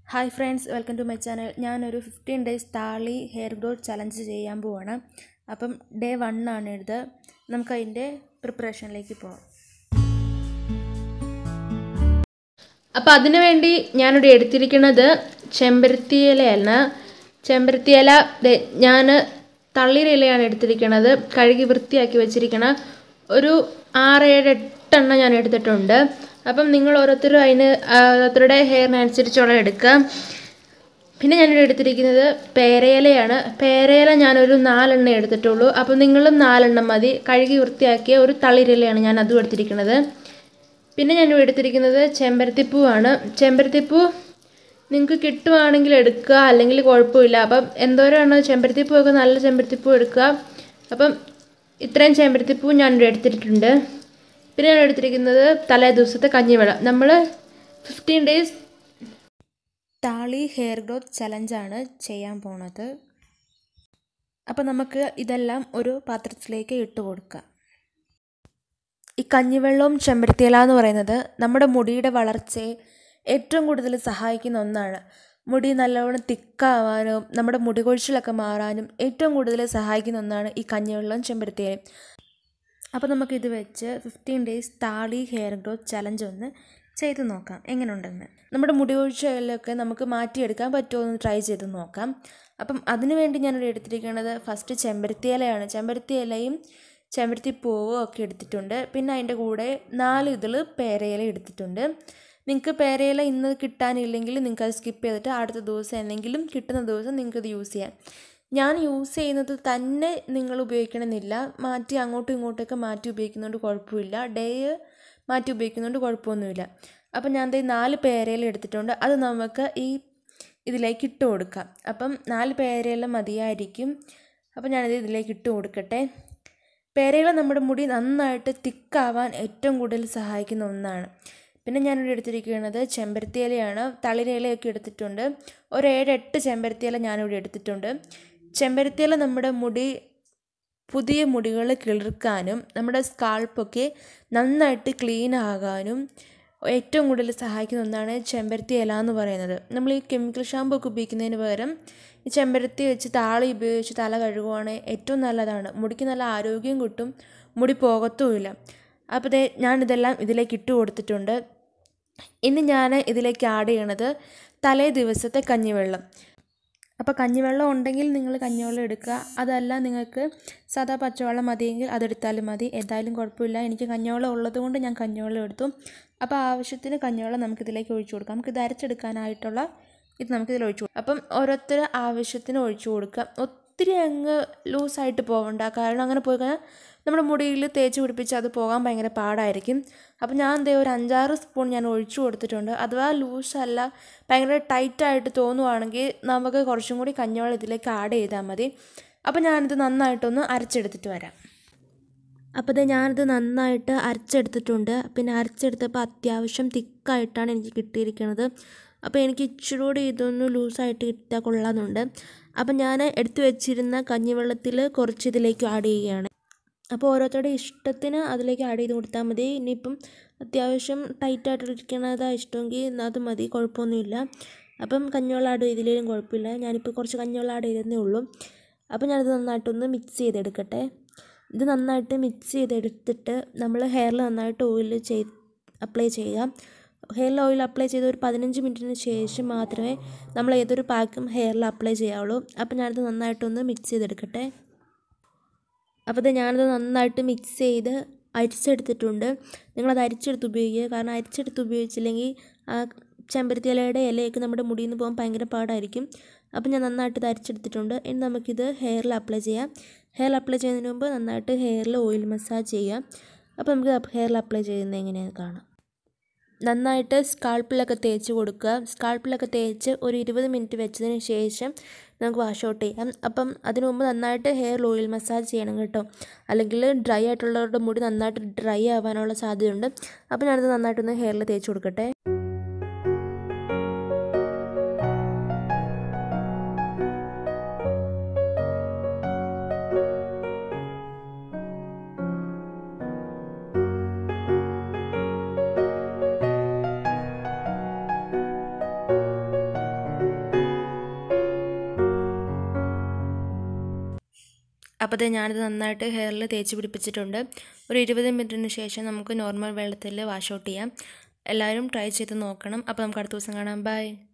hi friends welcome to my channel ഞാനൊരു fifteen days താളി hair growth challenge ചെയ്യാൻ പോവാണ് അപ്പം ഡേ വൺ ആണ് ഇത് നമുക്കതിൻ്റെ പ്രിപ്പറേഷനിലേക്ക് പോകാം അപ്പോൾ അതിനു വേണ്ടി ഞാനിവിടെ എടുത്തിരിക്കുന്നത് ചെമ്പരത്തി ഇലയാണ് ചെമ്പരത്തി ഇല ഞാൻ തള്ളിയുടെ ഇലയാണ് എടുത്തിരിക്കുന്നത് കഴുകി വൃത്തിയാക്കി വെച്ചിരിക്കണ ഒരു ആറ് ഏഴ് എട്ടെണ്ണം ഞാൻ എടുത്തിട്ടുണ്ട് അപ്പം നിങ്ങൾ ഓരോരുത്തരും അതിന് ഓരോരുത്തരുടെ ഹെയറിനനുസരിച്ചുള്ള എടുക്കുക പിന്നെ ഞാനിവിടെ എടുത്തിരിക്കുന്നത് പേരയിലയാണ് പേരയില ഞാനൊരു നാലെണ്ണം എടുത്തിട്ടുള്ളൂ അപ്പം നിങ്ങളും നാലെണ്ണം മതി കഴുകി വൃത്തിയാക്കിയ ഒരു തളിരിലയാണ് ഞാൻ അതും എടുത്തിരിക്കുന്നത് പിന്നെ ഞാൻ എടുത്തിരിക്കുന്നത് ചെമ്പരത്തിപ്പൂവാണ് ചെമ്പരത്തിപ്പൂ നിങ്ങൾക്ക് കിട്ടുവാണെങ്കിൽ എടുക്കുക അല്ലെങ്കിൽ കുഴപ്പമില്ല അപ്പം എന്തോരമാണ് ചെമ്പരത്തിപ്പൂവൊക്കെ നല്ല ചെമ്പരത്തിപ്പൂ എടുക്കുക അപ്പം ഇത്രയും ചെമ്പരത്തിപ്പൂ ഞാൻ എടുത്തിട്ടുണ്ട് പിന്നെ ഞാൻ എടുത്തിരിക്കുന്നത് തലേ ദിവസത്തെ കഞ്ഞിവെള്ളം നമ്മൾ ഫിഫ്റ്റീൻ ഡേയ്സ് താളി ഹെയർ ഗ്രോത്ത് ചലഞ്ചാണ് ചെയ്യാൻ പോണത് അപ്പോൾ നമുക്ക് ഇതെല്ലാം ഒരു പാത്രത്തിലേക്ക് ഇട്ട് കൊടുക്കാം ഈ കഞ്ഞിവെള്ളവും ചെമ്പരത്തിയില എന്ന് പറയുന്നത് നമ്മുടെ മുടിയുടെ വളർച്ചയെ ഏറ്റവും കൂടുതൽ സഹായിക്കുന്ന ഒന്നാണ് മുടി നല്ലവണ്ണം തിക്കാവാനും നമ്മുടെ മുടി കൊഴിച്ചിലൊക്കെ മാറാനും ഏറ്റവും കൂടുതൽ സഹായിക്കുന്ന ഒന്നാണ് ഈ കഞ്ഞിവെള്ളവും ചെമ്പരത്തിയിലയും അപ്പോൾ നമുക്കിത് വെച്ച് ഫിഫ്റ്റീൻ ഡേയ്സ് താളി ഹെയർ ഗ്രോത്ത് ചലഞ്ച് ഒന്ന് ചെയ്ത് നോക്കാം എങ്ങനെയുണ്ടെന്ന് നമ്മുടെ മുടി കൊഴിച്ചിലൊക്കെ നമുക്ക് മാറ്റിയെടുക്കാൻ പറ്റുമോ എന്ന് ട്രൈ ചെയ്ത് നോക്കാം അപ്പം അതിനു വേണ്ടി ഞാനിവിടെ എടുത്തിരിക്കുന്നത് ഫസ്റ്റ് ചെമ്പരത്തി ഇലയാണ് ചെമ്പരത്തി ഇലയും ചെമ്പരത്തി പൂവും ഒക്കെ എടുത്തിട്ടുണ്ട് പിന്നെ അതിൻ്റെ കൂടെ നാല് ഇതിൽ പേരയില എടുത്തിട്ടുണ്ട് നിങ്ങൾക്ക് പേരയില ഇന്ന് കിട്ടാനില്ലെങ്കിൽ നിങ്ങൾക്ക് അത് സ്കിപ്പ് ചെയ്തിട്ട് അടുത്ത ദിവസം എന്തെങ്കിലും കിട്ടുന്ന ദിവസം നിങ്ങൾക്ക് ഇത് യൂസ് ചെയ്യാം ഞാൻ യൂസ് ചെയ്യുന്നത് തന്നെ നിങ്ങൾ ഉപയോഗിക്കണമെന്നില്ല മാറ്റി അങ്ങോട്ടും ഇങ്ങോട്ടൊക്കെ മാറ്റി ഉപയോഗിക്കുന്നതുകൊണ്ട് കുഴപ്പമില്ല ഡേ മാറ്റി ഉപയോഗിക്കുന്നതുകൊണ്ട് കുഴപ്പമൊന്നുമില്ല അപ്പം ഞാൻ ദേ നാല് പേരയില എടുത്തിട്ടുണ്ട് അത് നമുക്ക് ഈ ഇതിലേക്ക് ഇട്ട് കൊടുക്കാം അപ്പം നാല് പേരയില മതിയായിരിക്കും അപ്പം ഞാനിത് ഇതിലേക്ക് ഇട്ട് കൊടുക്കട്ടെ പേരയില നമ്മുടെ മുടി നന്നായിട്ട് തിക്കാവാൻ ഏറ്റവും കൂടുതൽ സഹായിക്കുന്ന ഒന്നാണ് പിന്നെ ഞാനിവിടെ എടുത്തിരിക്കുന്നത് ചെമ്പരത്തി ഇലയാണ് തളിര ഇലയൊക്കെ എടുത്തിട്ടുണ്ട് ഒരു ഏഴ് എട്ട് ചെമ്പരത്തി ഇല ഞാനിവിടെ എടുത്തിട്ടുണ്ട് ചെമ്പരത്തി ഇല നമ്മുടെ മുടി പുതിയ മുടികൾ കിളിർക്കാനും നമ്മുടെ സ്കാൾപ്പൊക്കെ നന്നായിട്ട് ക്ലീൻ ആകാനും ഏറ്റവും കൂടുതൽ സഹായിക്കുന്ന ഒന്നാണ് ചെമ്പരത്തി ഇല എന്ന് പറയുന്നത് നമ്മൾ ഈ കെമിക്കൽ ഷാമ്പു ഒക്കെ ഉപയോഗിക്കുന്നതിന് പകരം ഈ ചെമ്പരത്തി വെച്ച് താളി ഉപയോഗിച്ച് തല കഴുകുവാണെങ്കിൽ ഏറ്റവും നല്ലതാണ് മുടിക്ക് നല്ല ആരോഗ്യം കിട്ടും മുടി പോകത്തുമില്ല അപ്പോൾ ദേ ഞാനിതെല്ലാം ഇതിലേക്ക് ഇട്ട് കൊടുത്തിട്ടുണ്ട് ഇനി ഞാൻ ഇതിലേക്ക് ആഡ് ചെയ്യണത് തലേ ദിവസത്തെ കഞ്ഞിവെള്ളം അപ്പോൾ കഞ്ഞിവെള്ളം ഉണ്ടെങ്കിൽ നിങ്ങൾ കഞ്ഞിവെള്ളം എടുക്കുക അതല്ല നിങ്ങൾക്ക് സാധാ പച്ചവെള്ളം മതിയെങ്കിൽ അതെടുത്താലും മതി എന്തായാലും കുഴപ്പമില്ല എനിക്ക് കഞ്ഞിവെള്ളം ഉള്ളത് കൊണ്ട് ഞാൻ കഞ്ഞിവെള്ളം എടുത്തു അപ്പോൾ ആവശ്യത്തിന് കഞ്ഞിവെള്ളം നമുക്കിതിലേക്ക് ഒഴിച്ചു കൊടുക്കാം നമുക്കിത് അരച്ചെടുക്കാനായിട്ടുള്ള ഇത് നമുക്കിതിൽ ഒഴിച്ചു കൊടുക്കാം അപ്പം ഓരോരുത്തർ ആവശ്യത്തിന് ഒഴിച്ചു കൊടുക്കുക ഒത്തിരി അങ്ങ് ലൂസായിട്ട് പോകണ്ട കാരണം അങ്ങനെ പോയി കഴിഞ്ഞാൽ നമ്മുടെ മുടിയിൽ തേച്ച് പിടിപ്പിച്ച് അത് പോകാൻ ഭയങ്കര പാടായിരിക്കും അപ്പം ഞാൻ എന്തേ ഒരു അഞ്ചാറ് സ്പൂൺ ഞാൻ ഒഴിച്ചു കൊടുത്തിട്ടുണ്ട് അഥവാ ലൂസല്ല ഭയങ്കര ടൈറ്റായിട്ട് തോന്നുവാണെങ്കിൽ നമുക്ക് കുറച്ചും കൂടി കഞ്ഞിവെള്ളം ഇതിലേക്ക് ആഡ് ചെയ്താൽ മതി അപ്പോൾ ഞാനിത് നന്നായിട്ടൊന്ന് അരച്ചെടുത്തിട്ട് വരാം അപ്പോൾ ഇത് ഞാനിത് നന്നായിട്ട് അരച്ചെടുത്തിട്ടുണ്ട് പിന്നെ അരച്ചെടുത്തപ്പോൾ അത്യാവശ്യം തിക്കായിട്ടാണ് എനിക്ക് കിട്ടിയിരിക്കുന്നത് അപ്പോൾ എനിക്ക് ഇച്ചിരി കൂടി ഇതൊന്ന് ലൂസായിട്ട് കിട്ടാൻ കൊള്ളാമെന്നുണ്ട് അപ്പം ഞാൻ എടുത്തു വെച്ചിരുന്ന കഞ്ഞിവെള്ളത്തിൽ കുറച്ച് ഇതിലേക്ക് ആഡ് ചെയ്യുകയാണ് അപ്പോൾ ഓരോരുത്തരുടെ ഇഷ്ടത്തിന് അതിലേക്ക് ആഡ് ചെയ്ത് കൊടുത്താൽ മതി ഇനിയിപ്പം അത്യാവശ്യം ടൈറ്റായിട്ടിരിക്കണതാണ് ഇഷ്ടമെങ്കിൽ അത് മതി കുഴപ്പമൊന്നുമില്ല അപ്പം കഞ്ഞിവെള്ളം ആഡ് ചെയ്തില്ലെങ്കിലും കുഴപ്പമില്ല ഞാനിപ്പോൾ കുറച്ച് കഞ്ഞിവെള്ളം ആഡ് ചെയ്തതേ ഉള്ളൂ അപ്പോൾ ഞാനത് നന്നായിട്ടൊന്ന് മിക്സ് ചെയ്തെടുക്കട്ടെ ഇത് നന്നായിട്ട് മിക്സ് ചെയ്തെടുത്തിട്ട് നമ്മൾ ഹെയറിൽ നന്നായിട്ട് ഓയിൽ ചെയ്ത് അപ്ലൈ ചെയ്യുക ഹെയറിൽ ഓയിൽ അപ്ലൈ ചെയ്ത് ഒരു പതിനഞ്ച് മിനിറ്റിന് ശേഷം മാത്രമേ നമ്മൾ ഏതൊരു പാക്കും ഹെയറിൽ അപ്ലൈ ചെയ്യാവുള്ളൂ അപ്പോൾ ഞാനത് നന്നായിട്ടൊന്ന് മിക്സ് ചെയ്തെടുക്കട്ടെ അപ്പോൾ ഇത് ഞാനത് നന്നായിട്ട് മിക്സ് ചെയ്ത് അരിച്ചെടുത്തിട്ടുണ്ട് നിങ്ങളത് അരിച്ചെടുത്ത് ഉപയോഗിക്കുക കാരണം അരിച്ചെടുത്ത് ഉപയോഗിച്ചില്ലെങ്കിൽ ആ ചെമ്പരത്തി ഇലയുടെ ഇലയൊക്കെ നമ്മുടെ മുടിയിൽ നിന്ന് പോകാൻ ഭയങ്കര പാടായിരിക്കും അപ്പോൾ ഞാൻ നന്നായിട്ട് ഇത് അരിച്ചെടുത്തിട്ടുണ്ട് ഇനി നമുക്കിത് ഹെയറിൽ അപ്ലൈ ചെയ്യാം ഹെയറിൽ അപ്ലൈ ചെയ്യുന്നതിന് മുമ്പ് നന്നായിട്ട് ഹെയറിൽ ഓയിൽ മസാജ് ചെയ്യാം അപ്പോൾ നമുക്ക് ഹെയറിൽ അപ്ലൈ ചെയ്യുന്നത് എങ്ങനെയാണെന്ന് കാണാം നന്നായിട്ട് സ്കാൾപ്പിലൊക്കെ തേച്ച് കൊടുക്കുക സ്കാൾപ്പിലൊക്കെ തേച്ച് ഒരു ഇരുപത് മിനിറ്റ് വെച്ചതിന് ശേഷം നമുക്ക് വാഷ് ഔട്ട് ചെയ്യാം അപ്പം അതിനു മുമ്പ് നന്നായിട്ട് ഹെയർ ഓയിൽ മസാജ് ചെയ്യണം കേട്ടോ അല്ലെങ്കിൽ ഡ്രൈ ആയിട്ടുള്ളവരുടെ മുടി നന്നായിട്ട് ഡ്രൈ ആവാനുള്ള സാധ്യതയുണ്ട് അപ്പോൾ ഞാനത് നന്നായിട്ടൊന്ന് ഹെയറിൽ തേച്ച് കൊടുക്കട്ടെ അപ്പോൾ അത് ഞാനിത് നന്നായിട്ട് ഹെയറിൽ തേച്ച് പിടിപ്പിച്ചിട്ടുണ്ട് ഒരു ഇരുപത് മിനിറ്റിന് ശേഷം നമുക്ക് നോർമൽ വെള്ളത്തിൽ വാഷ് ഔട്ട് ചെയ്യാം എല്ലാവരും ട്രൈ ചെയ്ത് നോക്കണം അപ്പോൾ നമുക്ക് അടുത്ത ദിവസം കാണാം ബൈ